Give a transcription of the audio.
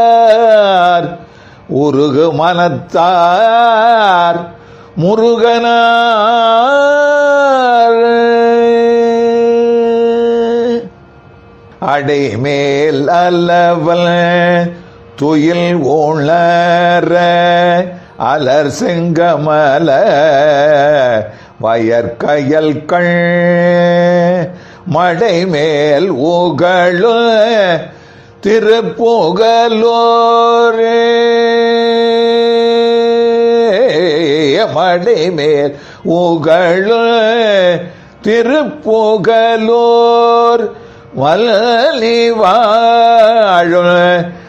உருகு மனத்தார் முருகனார் அடைமேல் அல்லவல் துயில் உணர அலர் செங்கமல வயற்கயல் கண் மடைமேல் உகழு திருப்புகலோரே மடைமேல் உகழு திருப்புகலோர் வலி வாழும்